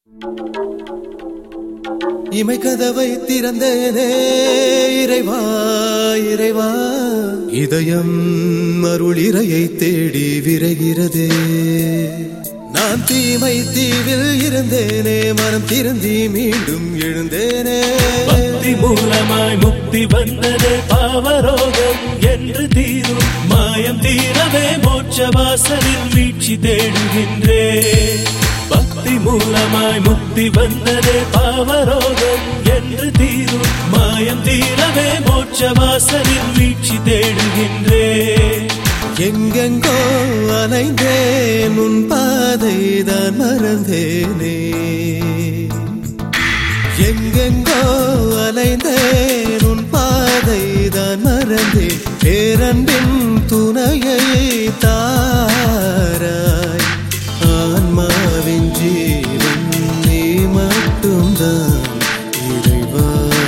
இமை கதவை திறந்தேனே இறைவா இறைவா இதயம் அருள் இறையை தேடி விரைகிறதே நான் தீமை தீவில் இருந்தேனே மனம் திருந்தி மீண்டும் எழுந்தேனே பக்தி மூலமாய் முக்தி வந்தது பாவரோகம் என்று தீரும் மாயம் தீரவே மோட்ச வாசலில் மீட்சி தேடுகின்றே பக்தி மூலமாய் முக்தி வந்தது பாவரோகம் என்று தீரும் மாயம் தீரவே மோட்ச வாசலில் மீட்சி தேடுகின்றே எங்கெங்கோ அலைந்தேன் உன் பாதை தான் மறந்தேனே எங்கெங்கோ அலைந்தேன் உன் பாதை தான் மறந்தேன் பேரன்பின் துணையை தாராய் ஆன்மாவின் ஜீவன் நீ மட்டும்தான் இறைவா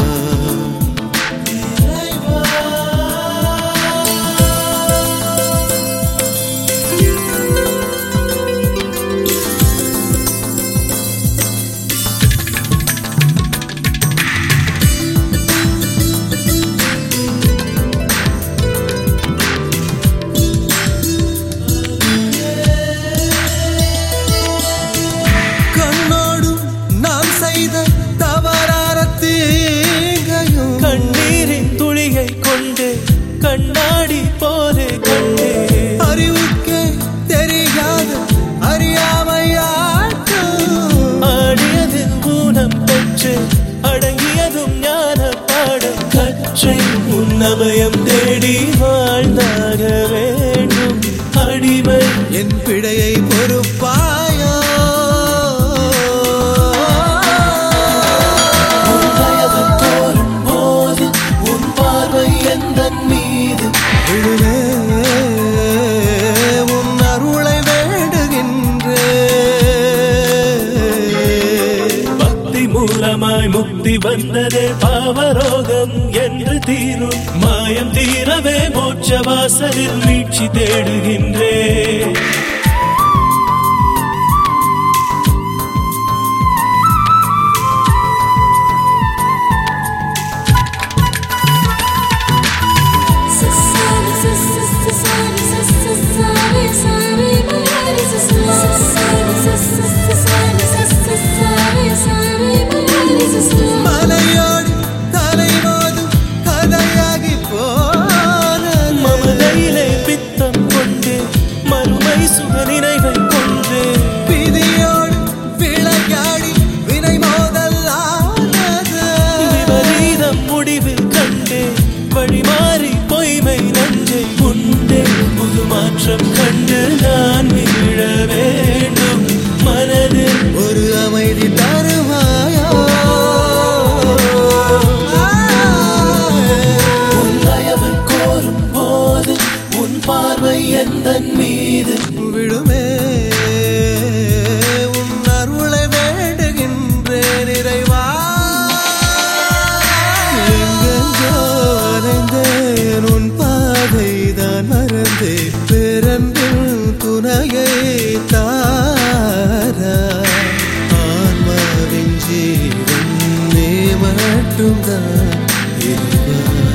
கண்ணோடும் நான் செய்த தவறான தீங்கையும் கண்ணீரின் துளியை கொண்டு கண்ணாடி போலே கண்டே அறிவுக்கே தெரியாத அறியாமையாட்டும் ஆடியதில் ஊனம் பெற்று அடங்கியதும் ஞான பாடம் கற்றை உன்னமயம் தேடி வாழ்ந்தாக வேண்டும் அடிமை என் பிழையை பொறுப்பாயோ உன் தயவு கோரும் போது உன் பார்வை எந்த மீது விழுவே உன் அருளை வேண்டுகின்றே பக்தி மூலமாய் முக்தி வந்ததே பாவரோகம் என்று தீரும் மாயம் தீரவே மோட்ச வாசலில் மீட்சி தேடுகின்றே மலையோடு தலைமோதும் கதையாகி போனது மமதையிலே பித்தம் கொண்டு மறுமை சுக நினைவை கொண்டு விதியோடு விளையாடி வினை மோதல்லானது விபரீதம் முடிவில் கண்டு வழிமாறி பொய்மை நஞ்சை உண்டே புது மாற்றம் கண்டு நான் மீள வேண்டும் மனதில் ஒரு அமைதி தருவாயோ உன் தயவு கோரும் போது உன் பார்வை எந்த மீது விழுமே உன் அருளை வேண்டுகின்றேன் இறைவா எங்கெங்கோ அலைந்தேன் உன் பாதை தான் மறந்தேன் பிறந்தில் துணையை தாரா ஆன்மாவின் ஜீவன் நீ மட்டும்தான் இறைவா